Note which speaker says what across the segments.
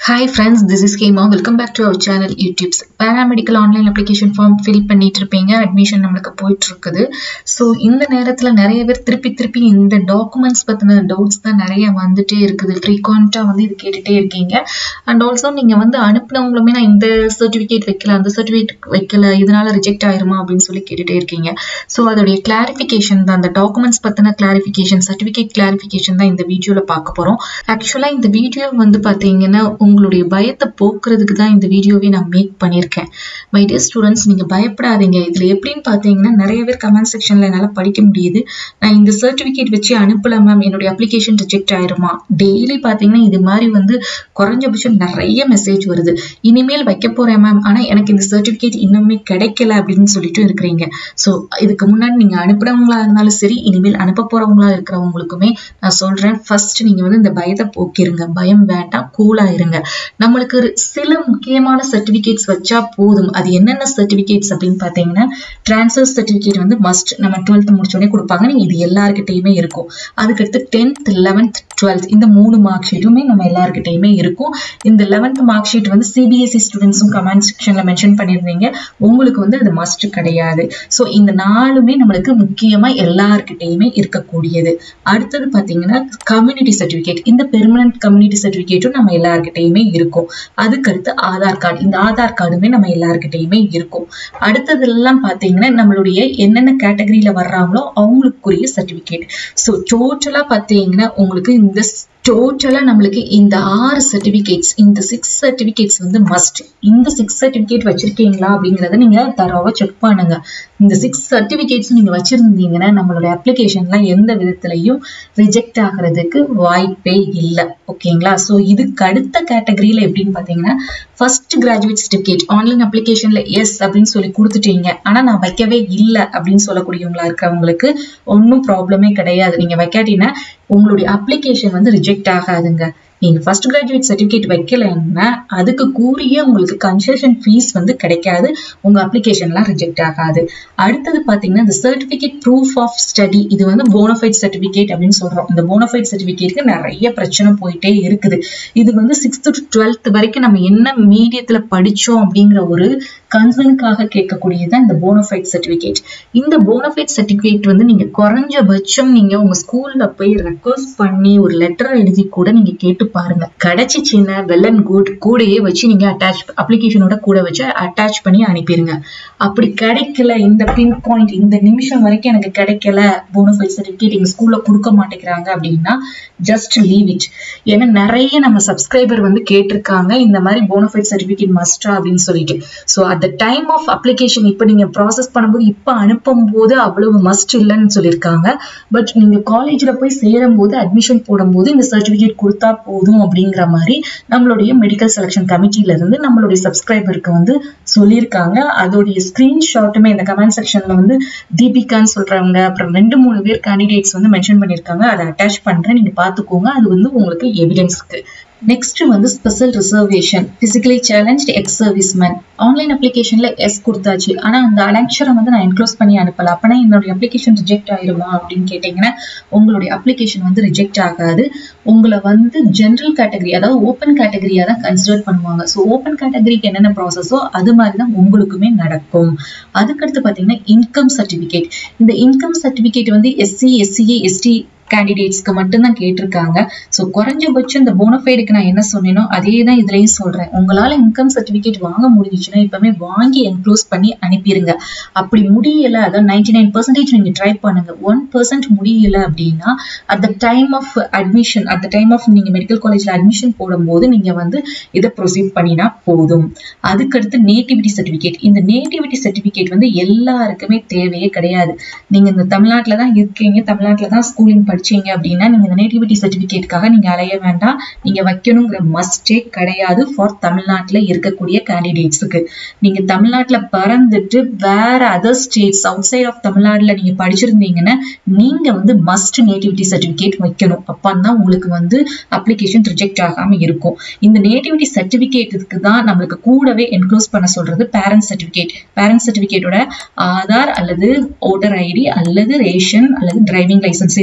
Speaker 1: hi friends this is கேமா welcome back to our channel YouTubes paramedical online application form fill பண்ணிட்டு இருப்பீங்க admission நம்மளுக்கு போயிட்டு இருக்குது ஸோ இந்த நேரத்தில் நிறைய பேர் திருப்பி திருப்பி இந்த டாக்குமெண்ட்ஸ் பற்றின டவுட்ஸ் தான் நிறைய வந்துட்டே இருக்குது ஃப்ரீக்வெண்ட்டாக வந்து இது கேட்டுகிட்டே இருக்கீங்க அண்ட் ஆல்சோ நீங்கள் வந்து அனுப்பினவங்களுமே நான் இந்த சர்டிஃபிகேட் வைக்கல அந்த சர்டிஃபிகேட் வைக்கல இதனால ரிஜெக்ட் ஆயிருமா அப்படின்னு சொல்லி கேட்டுகிட்டே இருக்கீங்க ஸோ அதோடைய கிளாரிஃபிகேஷன் தான் அந்த டாக்குமெண்ட்ஸ் பற்றின கிளாரிஃபிகேஷன் சர்டிஃபிகேட் கிளாரிஃபிகேஷன் தான் இந்த வீடியோவில் பார்க்க போகிறோம் ஆக்சுவலாக இந்த வீடியோ வந்து பார்த்தீங்கன்னா உங்களுடைய பயத்தை போக்குறதுக்கு தான் இந்த வீடியோவே நான் மேக் பண்ணியிருக்கேன் மை டியர் ஸ்டூடெண்ட்ஸ் நீங்கள் பயப்படாதீங்க இதில் எப்படின்னு பார்த்தீங்கன்னா நிறைய பேர் கமெண்ட் செக்ஷனில் என்னால் படிக்க முடியுது நான் இந்த சர்டிஃபிகேட் வச்சு அனுப்பல மேம் என்னுடைய அப்ளிகேஷன் ரிஜெக்ட் ஆயிருமா டெய்லி பார்த்தீங்கன்னா இது மாதிரி வந்து குறைஞ்சபட்சம் நிறைய மெசேஜ் வருது இனிமேல் வைக்க போகிறேன் மேம் ஆனால் எனக்கு இந்த சர்டிஃபிகேட் இன்னுமே கிடைக்கல அப்படின்னு சொல்லிட்டு இருக்கிறீங்க ஸோ இதுக்கு முன்னாடி நீங்கள் அனுப்புறவங்களா இருந்தாலும் சரி இனிமேல் அனுப்ப போகிறவங்களா இருக்கிறவங்களுக்குமே நான் சொல்கிறேன் ஃபர்ஸ்ட் நீங்கள் வந்து இந்த பயத்தை போக்கிருங்க பயம் வேண்டாம் கூலாக இருங்க நம்மளுக்கு ஒரு சில முக்கியமான சர்டிஃபிகேட்ஸ் வச்சா போதும் அது என்னென்ன சர்டிஃபிகேட்ஸ் அப்படின்னு பார்த்தீங்கன்னா டிரான்ஸ்ஃபர் சர்டிஃபிகேட் வந்து மஸ்ட் நம்ம டுவெல்த் முடிச்சோடனே கொடுப்பாங்க நீங்க இது எல்லாருக்கிட்டையுமே இருக்கும் அதுக்கடுத்து டென்த் லெவன்த் டுவெல்த் இந்த மூணு மார்க் ஷீட்டுமே நம்ம எல்லாருக்கிட்டையுமே இருக்கும் இந்த லெவன்த் மார்க் ஷீட் வந்து சிபிஎஸ்சி ஸ்டூடெண்ட்ஸும் கமெண்ட் செக்ஷன்ல மென்ஷன் பண்ணியிருந்தீங்க உங்களுக்கு வந்து அது மஸ்ட் கிடையாது ஸோ இந்த நாலுமே நம்மளுக்கு முக்கியமா எல்லாருக்கிட்டையுமே இருக்கக்கூடியது அடுத்தது பார்த்தீங்கன்னா கம்யூனிட்டி சர்டிஃபிகேட் இந்த பெர்மனன்ட் கம்யூனிட்டி சர்டிஃபிகேட்டும் நம்ம எல்லாருக்கிட்டையுமே இருக்கும் அதுக்கடுத்து ஆதார் கார்டு இந்த ஆதார் கார்டுமே நம்ம எல்லாருக்கிட்டையுமே இருக்கும் அடுத்ததெல்லாம் பார்த்தீங்கன்னா நம்மளுடைய என்னென்ன கேட்டகரியில வர்றாங்களோ அவங்களுக்குரிய சர்டிஃபிகேட் ஸோ டோட்டலா பார்த்தீங்கன்னா உங்களுக்கு இந்த டோட்டலா நம்மளுக்கு இந்த ஆறு சர்டிபிகேட்ஸ் இந்த சிக்ஸ் சர்டிபிகேட்ஸ் வந்து மஸ்ட் இந்த சிக்ஸ் சர்டிபிகேட் வச்சிருக்கீங்களா அப்படிங்கறத நீங்க தரவா செக் பண்ணுங்க இந்த சிக்ஸ் சர்டிபிகேட்ஸ் நீங்க வச்சிருந்தீங்கன்னா நம்மளோட அப்ளிகேஷன்ல எந்த விதத்திலையும் ரிஜெக்ட் ஆகிறதுக்கு வாய்ப்பே இல்லை ஓகேங்களா ஸோ இதுக்கு அடுத்த கேட்டகரியில எப்படின்னு பாத்தீங்கன்னா ஃபர்ஸ்ட் கிராஜுவேட் சர்டிபிகேட் ஆன்லைன் அப்ளிகேஷன்ல எஸ் அப்படின்னு சொல்லி கொடுத்துட்டீங்க ஆனா நான் வைக்கவே இல்லை அப்படின்னு சொல்லக்கூடியவங்களா இருக்கிறவங்களுக்கு ஒன்றும் ப்ராப்ளமே கிடையாது நீங்க வைக்காட்டினா உங்களுடைய அப்ளிகேஷன் வந்து ரிஜெக்ட் ஆகாதுங்க நீங்க ஃபர்ஸ்ட் கிராஜுவேட் சர்டிஃபிகேட் வைக்கலன்னா அதுக்கு கூறிய உங்களுக்கு கன்செஷன் ஃபீஸ் வந்து கிடைக்காது உங்க அப்ளிகேஷன்லாம் ரிஜெக்ட் ஆகாது அடுத்தது பாத்தீங்கன்னா இந்த சர்டிஃபிகேட் ப்ரூஃப் ஆஃப் ஸ்டடி இது வந்து போனஃபைட் சர்டிஃபிகேட் அப்படின்னு சொல்றோம் இந்த போனஃபைட் சர்டிஃபிகேட்க்கு நிறைய பிரச்சனை போயிட்டே இருக்குது இது வந்து சிக்ஸ்த் டு டுவெல்த் வரைக்கும் நம்ம என்ன மீடியத்துல படிச்சோம் அப்படிங்கிற ஒரு கன்சர்னுக்காக கேட்கக்கூடியதான் இந்த போனஃபைட் சர்டிஃபிகேட் இந்த போனஃபைட் சர்டிஃபிகேட் வந்து நீங்க குறைஞ்சபட்சம் நீங்க உங்க ஸ்கூல்ல போய் ரெக்வஸ்ட் பண்ணி ஒரு லெட்டர் எழுதி கூட நீங்க கேட்டு பாருங்க கிடைச்சிச்சுன்னா வெல் அண்ட் குட் கூடயே வச்சு நீங்க அட்டாச் அப்ளிகேஷனோட கூட வச்சு அட்டாச் பண்ணி அனுப்பிடுங்க அப்படி கிடைக்கல இந்த பின் பாயிண்ட் இந்த நிமிஷம் வரைக்கும் எனக்கு கிடைக்கல போனஃபைட் சர்டிஃபிகேட் எங்க ஸ்கூல்ல கொடுக்க மாட்டேங்கிறாங்க அப்படின்னா ஜஸ்ட் லீவ் இட் ஏன்னா நிறைய நம்ம சப்ஸ்கிரைபர் வந்து கேட்டிருக்காங்க இந்த மாதிரி போனஃபைட் சர்டிஃபிகேட் மஸ்டா அப்படின்னு சொல்லிட்டு so at the time of application இப்போ நீங்க ப்ராசஸ் பண்ணும்போது இப்போ அனுப்பும் போது அவ்வளவு மஸ்ட் இல்லைன்னு சொல்லியிருக்காங்க பட் நீங்க காலேஜ்ல போய் சேரும் போது அட்மிஷன் போடும்போது இந்த சர்டிஃபிகேட் கொடுத்தா போதும் அப்படிங்கிற மாதிரி நம்மளுடைய மெடிக்கல் செலெக்ஷன் கமிட்டில இருந்து நம்மளுடைய சப்ஸ்கிரைபருக்கு வந்து சொல்லியிருக்காங்க அதோடைய ஸ்கிரீன்ஷாட்டுமே இந்த கமெண்ட் செக்ஷன்ல வந்து தீபிகான்னு சொல்றவங்க அப்புறம் ரெண்டு மூணு பேர் கேண்டிடேட்ஸ் வந்து மென்ஷன் பண்ணியிருக்காங்க அதை அட்டாச் பண்றேன் நீங்க பாத்துக்கோங்க அது வந்து உங்களுக்கு எவிடன்ஸ்க்கு நெக்ஸ்ட் வந்து special reservation physically challenge ex service man online அப்ளிகேஷன்ல எஸ் கொடுத்தாச்சு ஆனா அந்த அலெக்ஷரை வந்து நான் என்க்ளோஸ் பண்ணி அனுப்பல அப்பனா என்னுடைய அப்ளிகேஷன் ரிஜெக்ட் ஆயிருமா அப்படின்னு கேட்டீங்கன்னா உங்களுடைய அப்ளிகேஷன் வந்து ரிஜெக்ட் ஆகாது உங்களை வந்து ஜென்ரல் கேட்டகரி அதாவது ஓப்பன் கேட்டகரியா தான் கன்சிடர் பண்ணுவாங்க ஸோ ஓப்பன் கேட்டகரிக்கு என்னென்ன ப்ராசஸோ அது மாதிரி தான் உங்களுக்குமே நடக்கும் அதுக்கடுத்து பார்த்தீங்கன்னா இன்கம் சர்டிஃபிகேட் இந்த இன்கம் சர்டிஃபிகேட் வந்து எஸ்சி எஸ்சிஏ எஸ்டி கேண்டிடேட்ஸ்க்கு மட்டும்தான் கேட்டிருக்காங்க ஸோ குறைஞ்சபட்சம் இந்த போனஃபைடுக்கு நான் என்ன சொன்னேனோ அதே தான் இதுலயும் சொல்றேன் உங்களால இன்கம் சர்டிபிகேட் வாங்க முடிஞ்சிச்சுன்னா இப்பவுமே வாங்கி என்க்ளோஸ் பண்ணி அனுப்பிடுங்க அப்படி முடியல அதாவது நைன்டி நைன் பர்சன்டேஜ் நீங்க ட்ரை பண்ணுங்க ஒன் பர்சன்ட் முடியல அப்படின்னா at the time of admission at the time of நீங்க மெடிக்கல் காலேஜ்ல அட்மிஷன் போடும்போது நீங்க வந்து இதை ப்ரொசீட் பண்ணினா போதும் அதுக்கடுத்து நேட்டிவிட்டி சர்டிபிகேட் இந்த நேட்டிவிட்டி சர்டிபிகேட் வந்து எல்லாருக்குமே தேவையே கிடையாது நீங்க இந்த தமிழ்நாட்டில் தான் இருக்கீங்க தமிழ்நாட்டில் தான் ஸ்கூலிங் படிச்சீங்க அப்படின்னா நீங்க இந்த நேட்டிவிட்டி சர்டிபிகேட்காக நீங்க அலைய வேண்டாம் நீங்க வைக்கணுங்கிற மஸ்டே கிடையாது ஃபார் தமிழ்நாட்டுல இருக்கக்கூடிய கேண்டிடேட்ஸுக்கு நீங்க தமிழ்நாட்டுல பறந்துட்டு வேற other states outside of தமிழ்நாடுல நீங்க படிச்சிருந்தீங்கன்னா நீங்க வந்து மஸ்ட் நேட்டிவிட்டி சர்டிபிகேட் வைக்கணும் அப்பதான் உங்களுக்கு வந்து அப்ளிகேஷன் ரிஜெக்ட் ஆகாம இருக்கும் இந்த நேட்டிவிட்டி சர்டிபிகேட்டுக்கு தான் நம்மளுக்கு கூடவே என்க்ளோஸ் பண்ண சொல்றது பேரண்ட் சர்டிபிகேட் பேரண்ட் சர்டிபிகேட்டோட ஆதார் அல்லது ஓட்டர் ஐடி அல்லது ரேஷன் அல்லது டிரைவிங் லைசன்ஸ் இது ஏதாவது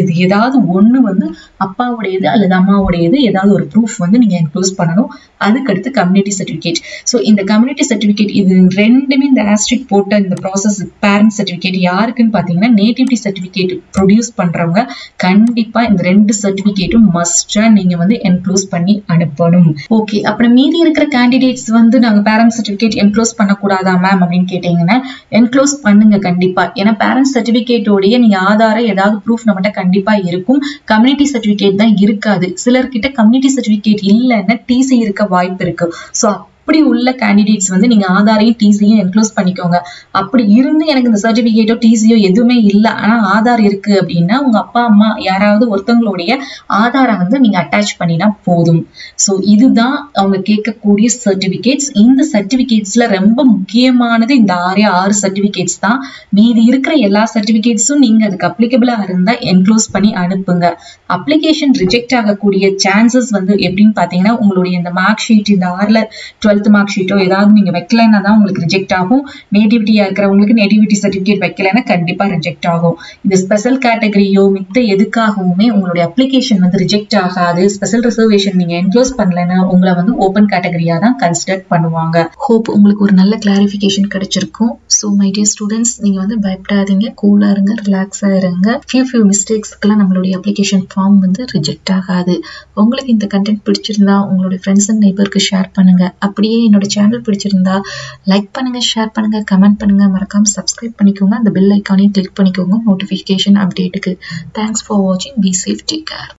Speaker 1: ஏதாவது ஒண்ணு வந்து அப்பாவுடையது அல்லது அம்மாவுடையது ஏதாவது ஒரு ப்ரூஃப் வந்து நீங்க என்க்ளோஸ் பண்ணணும் அதுக்கடுத்து கம்யூனிட்டி சர்டிஃபிகேட் ஸோ இந்த கம்யூனிட்டி சர்டிஃபிகேட் இது ரெண்டுமே இந்த ஆஸ்ட்ரிக் போட்ட இந்த ப்ராசஸ் பேரண்ட் சர்டிஃபிகேட் யாருக்குன்னு பார்த்தீங்கன்னா நேட்டிவிட்டி சர்டிஃபிகேட் ப்ரொடியூஸ் பண்றவங்க கண்டிப்பா இந்த ரெண்டு சர்டிஃபிகேட்டும் மஸ்டா நீங்க வந்து என்க்ளோஸ் பண்ணி அனுப்பணும் ஓகே அப்புறம் மீதி இருக்கிற கேண்டிடேட்ஸ் வந்து நாங்க பேரண்ட் சர்டிஃபிகேட் என்க்ளோஸ் பண்ணக்கூடாதா மேம் அப்படின்னு கேட்டீங்கன்னா என்க்ளோஸ் பண்ணுங்க கண்டிப்பா ஏன்னா பேரண்ட் சர்டிஃபிகேட்டோடைய நீங்க ஆதாரம் ஏதாவது ப்ரூஃப் நம்மகிட்ட கண்டிப்பா இருக்கும் கம்யூனிட்டி சர்டிஃபிகேட் தான் இருக்காது சிலர்கிட்ட கம்யூனிட்டி சர்டிஃபிகேட் இல்லைன்னா டிசி இருக்க வாய்ப்பு இருக்கு ஸோ அப்படி உள்ள கேண்டிடேட்ஸ் வந்து நீங்க ஆதாரையும் டிசியும் என்க்ளோஸ் பண்ணிக்கோங்க அப்படி இருந்து எனக்கு இந்த சர்டிபிகேட்டோ டிசியோ எதுவுமே இல்லை ஆனா ஆதார் இருக்கு அப்படின்னா உங்க அப்பா அம்மா யாராவது ஒருத்தவங்களுடைய ஆதாரை வந்து நீங்க அட்டாச் பண்ணினா போதும் ஸோ இதுதான் அவங்க கேட்கக்கூடிய சர்டிபிகேட்ஸ் இந்த சர்டிபிகேட்ஸ்ல ரொம்ப முக்கியமானது இந்த ஆறே ஆறு சர்டிபிகேட்ஸ் தான் மீதி இருக்கிற எல்லா சர்டிபிகேட்ஸும் நீங்க அதுக்கு அப்ளிகபிளா இருந்தா என்க்ளோஸ் பண்ணி அனுப்புங்க அப்ளிகேஷன் ரிஜெக்ட் ஆகக்கூடிய சான்சஸ் வந்து எப்படின்னு பாத்தீங்கன்னா உங்களுடைய இந்த மார்க் ஷீட் இந்த ஆறுல டுவெல்த் மார்க் ஷீட்டோ ஏதாவது நீங்க வைக்கலைன்னா தான் உங்களுக்கு ரிஜெக்ட் ஆகும் நேட்டிவிட்டியா இருக்கிறவங்களுக்கு நேட்டிவிட்டி சர்டிஃபிகேட் வைக்கலைன்னா கண்டிப்பா ரிஜெக்ட் ஆகும் இந்த ஸ்பெஷல் கேட்டகரியோ மித்த எதுக்காகவுமே உங்களுடைய அப்ளிகேஷன் வந்து ரிஜெக்ட் ஆகாது ஸ்பெஷல் ரிசர்வேஷன் நீங்க என்க்ளோஸ் பண்ணலைன்னா உங்களை வந்து ஓப்பன் கேட்டகரியா தான் கன்சிடர் பண்ணுவாங்க ஹோப் உங்களுக்கு ஒரு நல்ல கிளாரிஃபிகேஷன் கிடைச்சிருக்கும் ஸோ மை டியர் ஸ்டூடெண்ட்ஸ் நீங்க வந்து பயப்படாதீங்க கூலா இருங்க ரிலாக்ஸா இருங்க ஃபியூ ஃபியூ மிஸ்டேக்ஸ்க்கெல்லாம் நம்மளுடைய அப்ளிகேஷன் ஃபார்ம் வந்து ரிஜெக்ட் ஆகாது உங்களுக்கு இந்த கண்டென்ட் பிடிச்சிருந்தா உங்களுடைய ஃப்ரெண்ட்ஸ் அண்ட் நெய்பருக்கு ஷேர் பண்ணுங்க அப்படியே என்னோட சேனல் பிடிச்சிருந்தா லைக் பண்ணுங்க ஷேர் பண்ணுங்க கமெண்ட் பண்ணுங்க மறக்காம சப்ஸ்கிரைப் பண்ணிக்கோங்க அந்த பெல் ஐக்கானையும் கிளிக் பண்ணிக்கோங்க நோட்டிஃபிகேஷன் அப்டேட்டுக்கு தேங்க்ஸ் ஃபார் வாட்சிங் பி சேஃப் டேக் கேர்